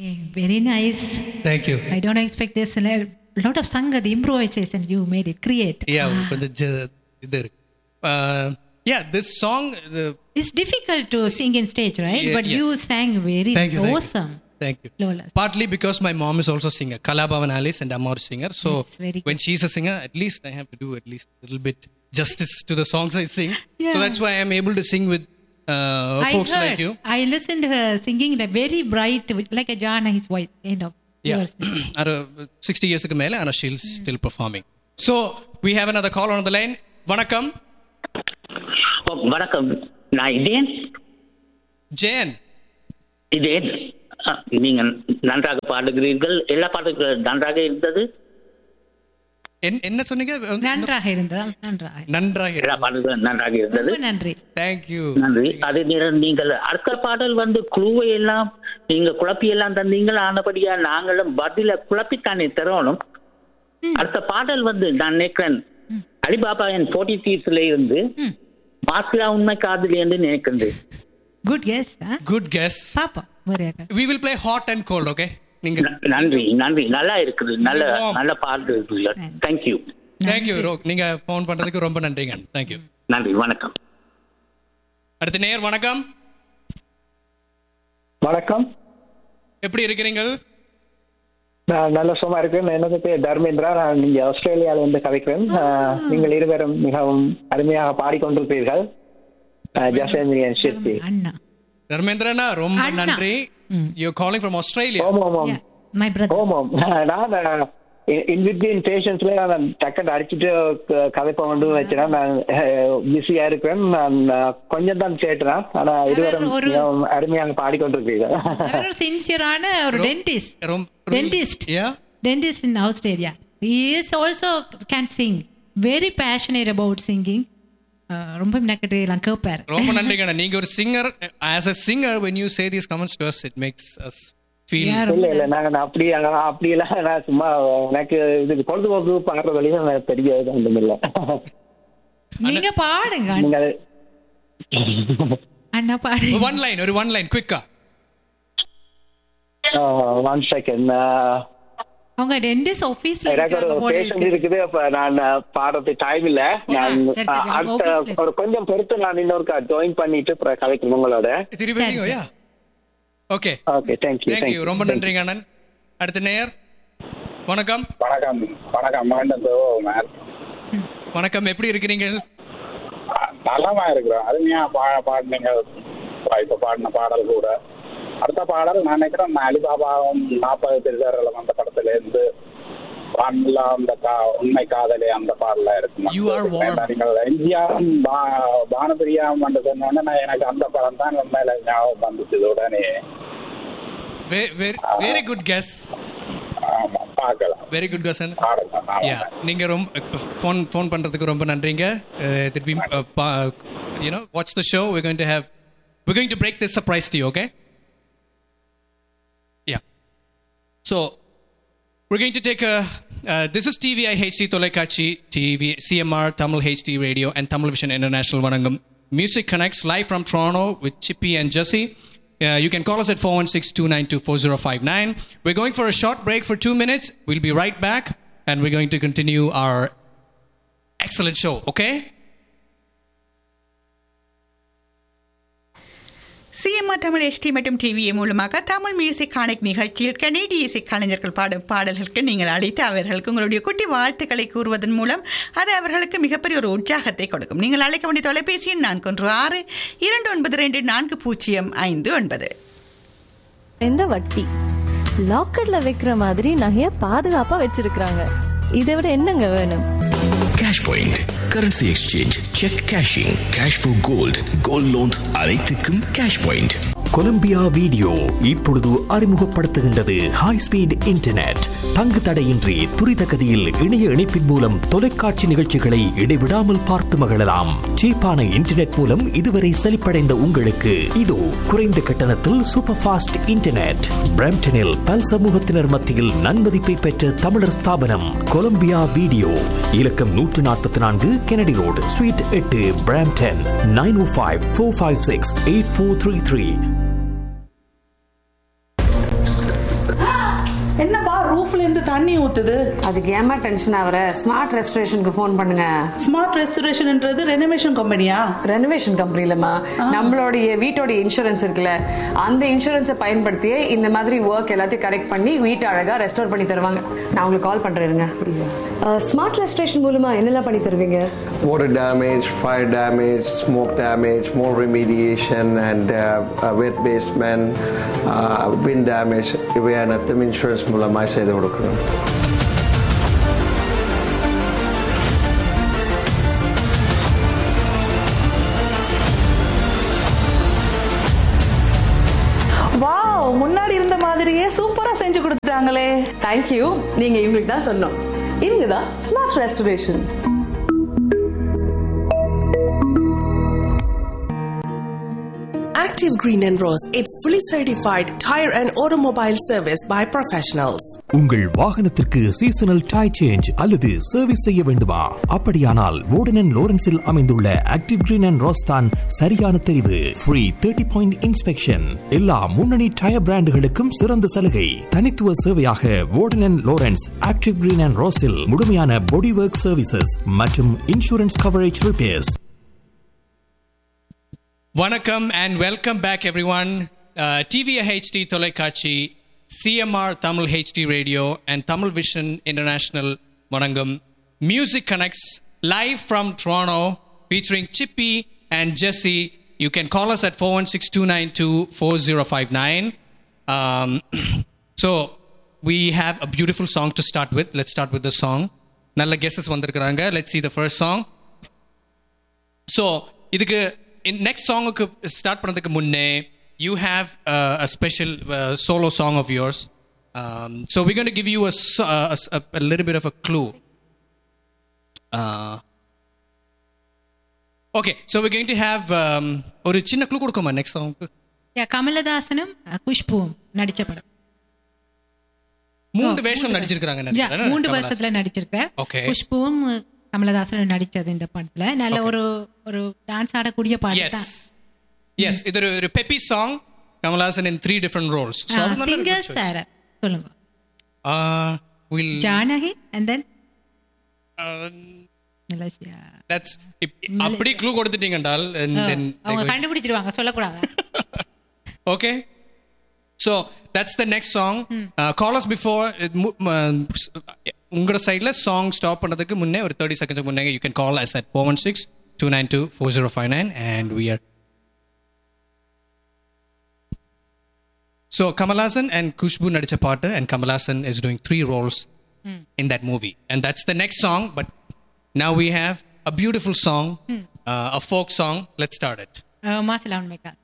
Yeah, very nice. Thank you. I don't expect this. A lot of sanga, the improvisation you made it, create. Yeah, Ah. கொஞ்சம் ஜ- இது இருக்கு. Uh, yeah, this song, the, It's difficult to sing in stage, right? Yeah, but you yes. sang very Thank you, thank you. awesome. thank you. Flawless. Partly because my mom is also singer. Kalabavan Alice and Amar singer. So Yes, very when she's a singer, at least I have to do at least a little bit justice to the songs I sing. So Yeah. that's why I'm able to sing with uh, I folks heard, like you. I listened to her singing like very bright, with- like a Jana, his voice, kind of. Yeah. yours. Ara 60 years ago மேல ஆனா she's still performing. So we have another call on the line. வணக்கம் ஓ, வணக்கம் நான் இதேன் ஜெயன் இதேன் அ, நீங்க நன்றாக பாடுகிறீர்கள் எல்லா பாட்டுகளும் நன்றாக இருந்தது என்- என்ன சொன்னீங்க நன்றாக இருந்ததா நன்றாக நன்றாக எல்லா பாடல்களும் நன்றாக இருந்தது ரொம்ப நன்றி தேங்க் யூ நன்றி அதே நேரம் நீங்கள் அடுத்த பாடல் வந்து குழுவை எல்லாம் நீங்க குழப்பி எல்லாம் தந்தீங்கள் ஆனபடியா நாங்களும் பதில குழப்பித்தானே தரணும் அடுத்த பாடல் வந்து நான் நினைக்கிறேன் அலிபாபா என் போட்டி தீர்ஸ்ல இருந்து ம். மாசிலா உண்மை காதலி என்று நினைக்கின்றேன் குட் கெஸ் குட் கெஸ் பாப்பா முறையாக we will play hot and cold okay நீங்க ந- நன்றி நன்றி நல்லா இருக்குது நல்ல ஆம். நல்ல பாட்டு இருக்குல்ல தேங்க்யூ தேங்க் யூ நீங்க ஃபோன் பண்றதுக்கு ரொம்ப நன்றிங்க தேங்க் யூ நன்றி வணக்கம் அடுத்த நேயர் வணக்கம் வணக்கம் எப்படி இருக்கிறீங்க நான் நல்ல சும்மா இருக்கேன் எனது பேர் தர்மேந்திரா நான் இங்க ஆஸ்திரேலியால இருந்து கதைக்கிறேன் ஆஹ், நீங்கள் இருவரும் மிகவும் அருமையாக பாடிக்கொண்டிருப்பீர்கள் ஆஹ், ஜசேந்திரியன் சிற்பி அண்ணா தர்மேந்திரனா ரொம்ப அண்ணா. நன்றி யூ காலிங் ஃப்ரம் ஆஸ்திரேலியா ஓம் ஓம் ஓம் மை பிரதர் ஓம் ஓம் நான் இன்விட்வின் பேஷன்ஸ்ல நான் டக்குன்னு அடிச்சுட்டு க- கதைப்ப கொண்டு வச்சேன் நான் பிஸியா இருக்கிறேன் நான் ஆஹ், கொஞ்சம் தான் கேட்டேன் ஆனா இருவரும் ஒரு- மிகவும் அருமையாக பாடிக்கொண்டிருப்பீர்கள் அவர் ஒரு சின்சியரான ஒரு டென்டிஸ்ட் ரொம்ப Dentist. Yeah dentist in Australia. He is also can sing. Very passionate about singing. Uh, ரொம்ப நக்கட்டு எல்லாம் கேட்பார் ரொம்ப நன்றிங்க நீங்க ஒரு singer as a singer when you say these comments to us it makes us feel Yeah, இல்ல இல்ல நாங்க நான் அப்படி அப்படி எல்லாம் நான் சும்மா எனக்கு இதுக்கு பொழுதுபோக்கு பாடுற வழியும் எனக்கு பெரிய இது ஒன்றும் இல்ல நீங்க பாடுங்க நீங்க அது- அண்ணா பாடு one line ஒரு one line quick one second அவங்க டென்டிஸ்ட் ஆபீஸ்ல எனக்கு ஒரு இருக்காங்க போல பேஷண்ட் இருக்கு. இருக்குது அப்ப நான் பாடுறது டைம் இல்ல நான் சரி, சரி, அஹ், நம்ம அடுத்த office ல. ஒரு கொஞ்சம் பொறுத்து நான் இன்னொரு ஜாயின் பண்ணிட்டு அப்புறம் கதைக்கிறேன் உங்களோட திருப்பி சரி, yeah okay okay thank you thank you ரொம்ப நன்றிங்க அண்ணன் அடுத்த நேயர் வணக்கம் வணக்கம் வணக்கம் மீண்டும் தேவோமார் வணக்கம் எப்படி இருக்கிறீங்க நலமா இருக்கிறோம் அருமையா பா பாடினீங்க இப்ப பாடின பாடல் கூட அடுத்த பாடல் நான் நினைக்கிறேன் நான் அலிபாபாவும் நாற்பது திருடர்களும் அந்த படத்துல இருந்து வான்ல அந்த கா உண்மை காதலே அந்த பாடல இருக்கு You are warm. நீங்கள் எம்ஜிஆரும் பா- பானுபிரியாவும் வந்து சொன்னோன்னே நான் எனக்கு அந்த படம் தான் உண்மையில ஞாபகம் வந்துச்சு உடனே வெரி குட் கெஸ் ஆமா பார்க்கலாம் வெரி குட் கெஸ் பாடலாம் யா ஆமா. நீங்க ரொம்ப ஃபோன் ஃபோன் பண்றதுக்கு ரொம்ப நன்றிங்க அஹ், திருப்பி you know watch the show we're going to have we're going to break this surprise to you okay yeah so we're going to take a uh, this is TVI HD Tolekachi TV CMR Tamil HD Radio and Tamil Vision International Vanangam Music Connects live from Toronto with Chippy and Jesse. Uh, you can call us at 416-292-4059. We're going for a short break for two minutes. We'll be right back and we're going to continue our excellent show, okay? CMR Tamil SD மற்றும் TVA மூலமாக Tamil music கானிக் நிகழ்ச்சியில் கனேடிய இசை கலைஞர்கள் பாடும் பாடல்களுக்கு நீங்கள் அழைத்து அவர்களுக்கு உங்களுடைய குட்டி வாழ்த்துக்களை கூறுவதன் மூலம் அது அவர்களுக்கு மிகப்பெரிய ஒரு உற்சாகத்தை கொடுக்கும் நீங்கள் அழைக்க வேண்டிய தொலைபேசி எண் நான்கு ஒன்று ஆறு இரண்டு ஒன்பது ரெண்டு நான்கு பூஜ்ஜியம் ஐந்து ஒன்பது இந்த வட்டி லாக்கர்ல வைக்கிற மாதிரி நகைய பாதுகாப்பா வச்சிருக்கிறாங்க இதை விட என்னங்க வேணும் cash point currency exchange cheque cashing cash for gold gold loans அனைத்துக்கும் கேஷ் பாயிண்ட் கொலம்பியா வீடியோ இப்பொழுது அறிமுகப்படுத்துகின்றது ஹை ஸ்பீட் இன்டர்நெட் தங்கு தடையின்றி துரித கதியில் இணைய இணைப்பின் மூலம் தொலைக்காட்சி நிகழ்ச்சிகளை இடைவிடாமல் பார்த்து மகிழலாம் சீப்பான இன்டர்நெட் மூலம் இதுவரை செழிப்படைந்த உங்களுக்கு இதோ குறைந்த கட்டணத்தில் சூப்பர் ஃபாஸ்ட் இன்டர்நெட் பிரம்டனில் பல் சமூகத்தினர் மத்தியில் நன்மதிப்பை பெற்ற தமிழர் ஸ்தாபனம் கொலம்பியா வீடியோ இலக்கம் நூற்று நாற்பத்தி நான்கு கெனடி ரோடு ஸ்வீட் எட்டு Brampton nine O five four five six eight four three three என்னப்பா ரூஃப்ல இருந்து தண்ணி ஊத்துது அதுக்கு ஏமா டென்ஷன் ஆகுற ஸ்மார்ட் ரெஸ்டரேஷனுக்கு ஃபோன் பண்ணுங்க ஸ்மார்ட் ரெஸ்டரேஷன்ன்றது ரெனோவேஷன் கம்பெனியா ரெனோவேஷன் கம்பெனி இல்லம்மா நம்மளுடைய வீட்டோட இன்சூரன்ஸ் இருக்குல்ல அந்த இன்சூரன்ஸை பயன்படுத்தியே இந்த மாதிரி ஒர்க் எல்லாத்தையும் கரெக்ட் பண்ணி வீட்டை அழகா ரெஸ்டோர் பண்ணி தருவாங்க நான் உங்களுக்கு கால் பண்றேன் இருங்க ஸ்மார்ட் ரெஸ்டரேஷன் மூலமா என்னெல்லாம் பண்ணி தருவீங்க water damage, fire damage, smoke damage, more remediation, and uh, uh, wet basement, uh, wind damage. இவை அனைத்தும் இன்சூரன்ஸ் மூலமாக செய்து கொடுக்குறோம் வாவ் முன்னாடி இருந்த மாதிரியே சூப்பரா செஞ்சு கொடுத்துட்டாங்களே தேங்க்யூ நீங்க இவங்களுக்கு தான் சொன்னோம் இவங்க தான் smart restoration Active Green and Rose, it's fully certified tire and automobile service by professionals. உங்கள் வாகனத்திற்கு சீசனல் டை சேஞ்ச் அல்லது சர்வீஸ் செய்ய வேண்டுமா அப்படியானால் வோர்டன் லோரன்ஸில் அமைந்துள்ள ஆக்டிவ் கிரீன் அண்ட் ரோஸ்தான் சரியான தெரிவு ஃப்ரீ தேர்ட்டி பாயிண்ட் இன்ஸ்பெக்ஷன் எல்லா முன்னணி டயர் பிராண்டுகளுக்கும் சிறந்த சலுகை தனித்துவ சேவையாக Worden Lawrence active green and ரோஸில் முழுமையான பாடி ஒர்க் சர்வீசஸ் மற்றும் இன்சூரன்ஸ் கவரேஜ் ரிப்பேர்ஸ் வணக்கம் and welcome back everyone TVI HD தொலைக்காட்சி CMR Tamil HD radio and Tamil vision international வணங்கும் மியூசிக் கனெக்ட்ஸ் லைவ் ஃப்ரம் ட்ரானோ featuring Sippi and Jessie you can call us at four one six two nine two four zero five nine so we have a beautiful song to start with. Let's start with the song. நல்ல guesses வந்திருக்கிறாங்க let's see the first song. So இதுக்கு next சாங்குக்கு start பண்ணதுக்கு முன்னே you have a special solo song of yours so we going to give you a, s- a, a, a little bit of a clue. Uh, okay, so we're going to have um, ஒரு சின்ன clue கொடுக்கோமா next சாங்க்கு Yeah, கமலதாசனும் அஹ், குஷ்புவும் நடிச்ச படம் மூன்று வேஷம் நடிச்சிருக்காங்க Yeah, மூன்று வருஷத்துல நடிச்சிருக்க Okay. குஷ்புவும் அஹ், கமலதாசனும் நடிச்சது இந்த படத்துல நல்ல ஒரு ஒரு டான்ஸ் ஆடக்கூடிய பாட்டு எஸ் தான் எஸ் இது ஒரு ஒரு peppy song Kamal Haasan in three different roles singers sir சொல்லுங்க will Janaki and then Malaysia that's அப்படி க்ளூ கொடுத்துட்டீங்கன்றால் and then அவங்க கண்டுபிடிச்சிருவாங்க சொல்லக்கூடாது okay so that's the next song uh, call us before it mu- uh, உங்களோட சைடில் சாங் ஸ்டாப் பண்ணதுக்கு முன்னே ஒரு தேர்ட்டி செகண்ட்ஸ் முன்னே you can call us at four one six two nine two four zero five nine and we are so Kamal Haasan and Khushbu நடிச்ச பாட்டு and Kamal Haasan is doing three roles in that movie. And that's the next song. But now we have a beautiful song, uh, a folk song. Let's start it. மாசிலா உண்மைக்கா